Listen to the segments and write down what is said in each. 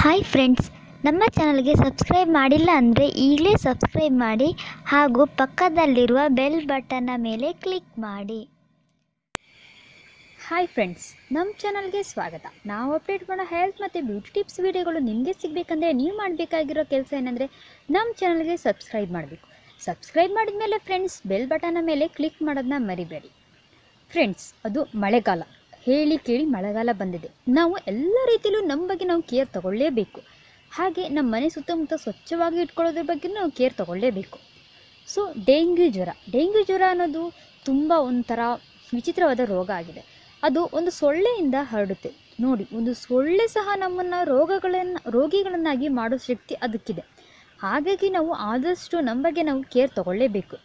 hi friends ನಮ್ಮ ಚಾನಲ್ಗೆ subscribe ಮಾಡಿಲ್ಲ ಅಂದರೆ ಈಗಲೇ ಸಬ್ಸ್ಕ್ರೈಬ್ ಮಾಡಿ ಹಾಗೂ ಪಕ್ಕದಲ್ಲಿರುವ ಬೆಲ್ ಬಟನ್ನ ಮೇಲೆ ಕ್ಲಿಕ್ ಮಾಡಿ ಹಾಯ್ ಫ್ರೆಂಡ್ಸ್ ನಮ್ಮ ಚಾನಲ್ಗೆ ಸ್ವಾಗತ ನಾವು ಅಪ್ಡೇಟ್ ಮಾಡೋ ಹೆಲ್ತ್ ಮತ್ತು ಬ್ಯೂಟಿ ಟಿಪ್ಸ್ ವೀಡಿಯೋಗಳು ನಿಮಗೆ ಸಿಗಬೇಕಂದ್ರೆ ನೀವು ಮಾಡಬೇಕಾಗಿರೋ ಕೆಲಸ ಏನಂದರೆ ನಮ್ಮ ಚಾನಲ್ಗೆ ಸಬ್ಸ್ಕ್ರೈಬ್ ಮಾಡಬೇಕು ಸಬ್ಸ್ಕ್ರೈಬ್ ಮಾಡಿದ ಮೇಲೆ ಫ್ರೆಂಡ್ಸ್ ಬೆಲ್ ಬಟನ್ನ ಮೇಲೆ ಕ್ಲಿಕ್ ಮಾಡೋದನ್ನ ಮರಿಬೇಡಿ ಫ್ರೆಂಡ್ಸ್ ಅದು ಮಳೆಗಾಲ ಹೇಳಿ ಕೇಳಿ ಮಳೆಗಾಲ ಬಂದಿದೆ ನಾವು ಎಲ್ಲ ರೀತಿಯಲ್ಲೂ ನಮ್ಮ ಬಗ್ಗೆ ನಾವು ಕೇರ್ ತಗೊಳ್ಳೇಬೇಕು ಹಾಗೆ ನಮ್ಮ ಮನೆ ಸುತ್ತಮುತ್ತ ಸ್ವಚ್ಛವಾಗಿ ಇಟ್ಕೊಳ್ಳೋದ್ರ ಬಗ್ಗೆ ನಾವು ಕೇರ್ ತಗೊಳ್ಳೇಬೇಕು ಸೊ ಡೆಂಗ್ಯೂ ಜ್ವರ ಡೆಂಗ್ಯೂ ಜ್ವರ ಅನ್ನೋದು ತುಂಬ ಒಂಥರ ವಿಚಿತ್ರವಾದ ರೋಗ ಆಗಿದೆ ಅದು ಒಂದು ಸೊಳ್ಳೆಯಿಂದ ಹರಡುತ್ತೆ ನೋಡಿ ಒಂದು ಸೊಳ್ಳೆ ಸಹ ನಮ್ಮನ್ನು ರೋಗಗಳನ್ನು ರೋಗಿಗಳನ್ನಾಗಿ ಮಾಡೋ ಶಕ್ತಿ ಅದಕ್ಕಿದೆ ಹಾಗಾಗಿ ನಾವು ಆದಷ್ಟು ನಮ್ಮ ಬಗ್ಗೆ ನಾವು ಕೇರ್ ತಗೊಳ್ಳೇಬೇಕು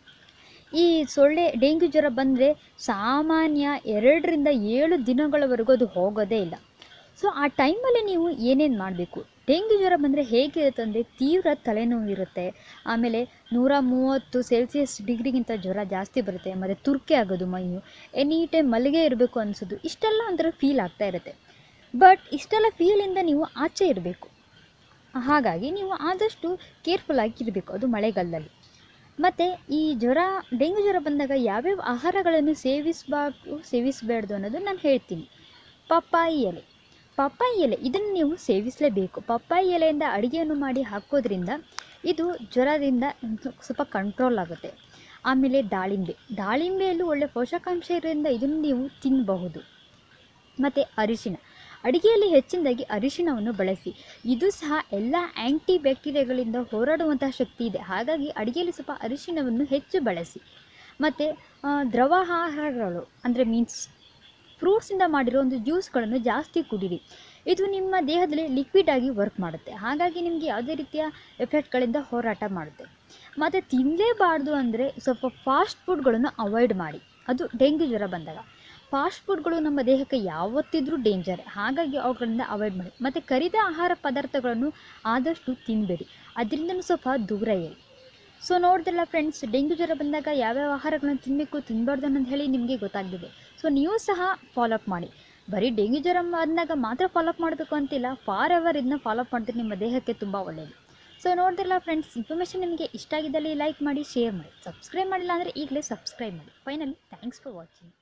ಈ ಸೊಳ್ಳೆ ಡೆಂಗ್ಯೂ ಜ್ವರ ಬಂದರೆ ಸಾಮಾನ್ಯ ಎರಡರಿಂದ ಏಳು ದಿನಗಳವರೆಗೂ ಅದು ಹೋಗೋದೇ ಇಲ್ಲ ಸೊ ಆ ಟೈಮಲ್ಲಿ ನೀವು ಏನೇನು ಮಾಡಬೇಕು ಡೆಂಗ್ಯೂ ಜ್ವರ ಬಂದರೆ ಹೇಗಿರುತ್ತೆ ಅಂದರೆ ತೀವ್ರ ತಲೆನೋವು ಇರುತ್ತೆ ಆಮೇಲೆ ನೂರ ಮೂವತ್ತು ಸೆಲ್ಸಿಯಸ್ ಡಿಗ್ರಿಗಿಂತ ಜ್ವರ ಜಾಸ್ತಿ ಬರುತ್ತೆ ಮತ್ತು ತುರ್ಕೆ ಆಗೋದು ಮೈಯು ಎನಿ ಟೈಮ್ ಮಲ್ಲಿಗೆ ಇರಬೇಕು ಅನಿಸೋದು ಇಷ್ಟೆಲ್ಲ ಒಂಥರ ಫೀಲ್ ಆಗ್ತಾ ಇರುತ್ತೆ ಬಟ್ ಇಷ್ಟೆಲ್ಲ ಫೀಲಿಂದ ನೀವು ಆಚೆ ಇರಬೇಕು ಹಾಗಾಗಿ ನೀವು ಆದಷ್ಟು ಕೇರ್ಫುಲ್ಲಾಗಿ ಇರಬೇಕು ಅದು ಮಳೆಗಾಲದಲ್ಲಿ ಮತ್ತು ಈ ಜ್ವರ ಡೆಂಗ್ಯೂ ಜ್ವರ ಬಂದಾಗ ಯಾವ್ಯಾವ ಆಹಾರಗಳನ್ನು ಸೇವಿಸಬಾರ್ದು ಸೇವಿಸಬಾರ್ದು ಅನ್ನೋದು ನಾನು ಹೇಳ್ತೀನಿ ಪಪ್ಪಾಯಿ ಎಲೆ ಪಪ್ಪಾಯಿ ಎಲೆ ಇದನ್ನು ನೀವು ಸೇವಿಸಲೇಬೇಕು ಪಪ್ಪಾಯಿ ಎಲೆಯಿಂದ ಅಡುಗೆಯನ್ನು ಮಾಡಿ ಹಾಕೋದ್ರಿಂದ ಇದು ಜ್ವರದಿಂದ ಸ್ವಲ್ಪ ಕಂಟ್ರೋಲ್ ಆಗುತ್ತೆ ಆಮೇಲೆ ದಾಳಿಂಬೆ ದಾಳಿಂಬೆಯಲ್ಲೂ ಒಳ್ಳೆ ಪೋಷಕಾಂಶ ಇರೋದ್ರಿಂದ ಇದನ್ನು ನೀವು ತಿನ್ನಬಹುದು ಮತ್ತು ಅರಿಶಿಣ ಅಡುಗೆಯಲ್ಲಿ ಹೆಚ್ಚಿನದಾಗಿ ಅರಿಶಿಣವನ್ನು ಬಳಸಿ ಇದು ಸಹ ಎಲ್ಲ ಆ್ಯಂಟಿ ಬ್ಯಾಕ್ಟೀರಿಯಾಗಳಿಂದ ಹೋರಾಡುವಂತಹ ಶಕ್ತಿ ಇದೆ ಹಾಗಾಗಿ ಅಡುಗೆಯಲ್ಲಿ ಸ್ವಲ್ಪ ಅರಿಶಿಣವನ್ನು ಹೆಚ್ಚು ಬಳಸಿ ಮತ್ತು ದ್ರವ ಆಹಾರಗಳು ಅಂದರೆ ಮೀನ್ಸ್ ಫ್ರೂಟ್ಸಿಂದ ಮಾಡಿರೋ ಒಂದು ಜ್ಯೂಸ್ಗಳನ್ನು ಜಾಸ್ತಿ ಕುಡೀರಿ ಇದು ನಿಮ್ಮ ದೇಹದಲ್ಲಿ ಲಿಕ್ವಿಡ್ ಆಗಿ ವರ್ಕ್ ಮಾಡುತ್ತೆ ಹಾಗಾಗಿ ನಿಮಗೆ ಯಾವುದೇ ರೀತಿಯ ಎಫೆಕ್ಟ್ಗಳಿಂದ ಹೋರಾಟ ಮಾಡುತ್ತೆ ಮತ್ತು ತಿನ್ನಲೇಬಾರ್ದು ಅಂದರೆ ಸ್ವಲ್ಪ ಫಾಸ್ಟ್ ಫುಡ್ಗಳನ್ನು ಅವಾಯ್ಡ್ ಮಾಡಿ ಅದು ಡೆಂಗ್ಯೂ ಜ್ವರ ಬಂದಾಗ ಫಾಸ್ಟ್ ಫುಡ್ಗಳು ನಮ್ಮ ದೇಹಕ್ಕೆ ಯಾವತ್ತಿದ್ರೂ ಡೇಂಜರ್ ಹಾಗಾಗಿ ಅವುಗಳಿಂದ ಅವಾಯ್ಡ್ ಮಾಡಿ ಮತ್ತು ಕರಿದ ಆಹಾರ ಪದಾರ್ಥಗಳನ್ನು ಆದಷ್ಟು ತಿನ್ನಬೇಡಿ ಅದರಿಂದನೂ ಸ್ವಲ್ಪ ದೂರ ಇರಿ ಸೊ ನೋಡಿದ್ರಲ್ಲ ಫ್ರೆಂಡ್ಸ್ ಡೆಂಗ್ಯೂ ಜ್ವರ ಬಂದಾಗ ಯಾವ್ಯಾವ ಆಹಾರಗಳನ್ನು ತಿನ್ನಬೇಕು ತಿನ್ನಬಾರ್ದು ಅನ್ನೋದು ಹೇಳಿ ನಿಮಗೆ ಗೊತ್ತಾಗ್ತಿದೆ ಸೊ ನೀವು ಸಹ ಫಾಲೋಅಪ್ ಮಾಡಿ ಬರೀ ಡೆಂಗ್ಯೂ ಜ್ವರ ಬಂದಾಗ ಮಾತ್ರ ಫಾಲೋಅಪ್ ಮಾಡಬೇಕು ಅಂತಿಲ್ಲ ಫಾರ್ ಎವರ್ ಇದನ್ನ ಫಾಲೋಅಪ್ ಮಾಡಿದ್ರೆ ನಿಮ್ಮ ದೇಹಕ್ಕೆ ತುಂಬ ಒಳ್ಳೆಯದು ಸೊ ನೋಡಿದ್ರಲ್ಲ ಫ್ರೆಂಡ್ಸ್ ಇನ್ಫಾರ್ಮೇಷನ್ ನಿಮಗೆ ಇಷ್ಟ ಆಗಿದ್ದಲ್ಲಿ ಲೈಕ್ ಮಾಡಿ ಶೇರ್ ಮಾಡಿ ಸಬ್ಸ್ಕ್ರೈಬ್ ಮಾಡಿಲ್ಲ ಅಂದರೆ ಈಗಲೇ ಸಬ್ಸ್ಕ್ರೈಬ್ ಮಾಡಿ ಫೈನಲಿ ಥ್ಯಾಂಕ್ಸ್ ಫಾರ್ ವಾಚಿಂಗ್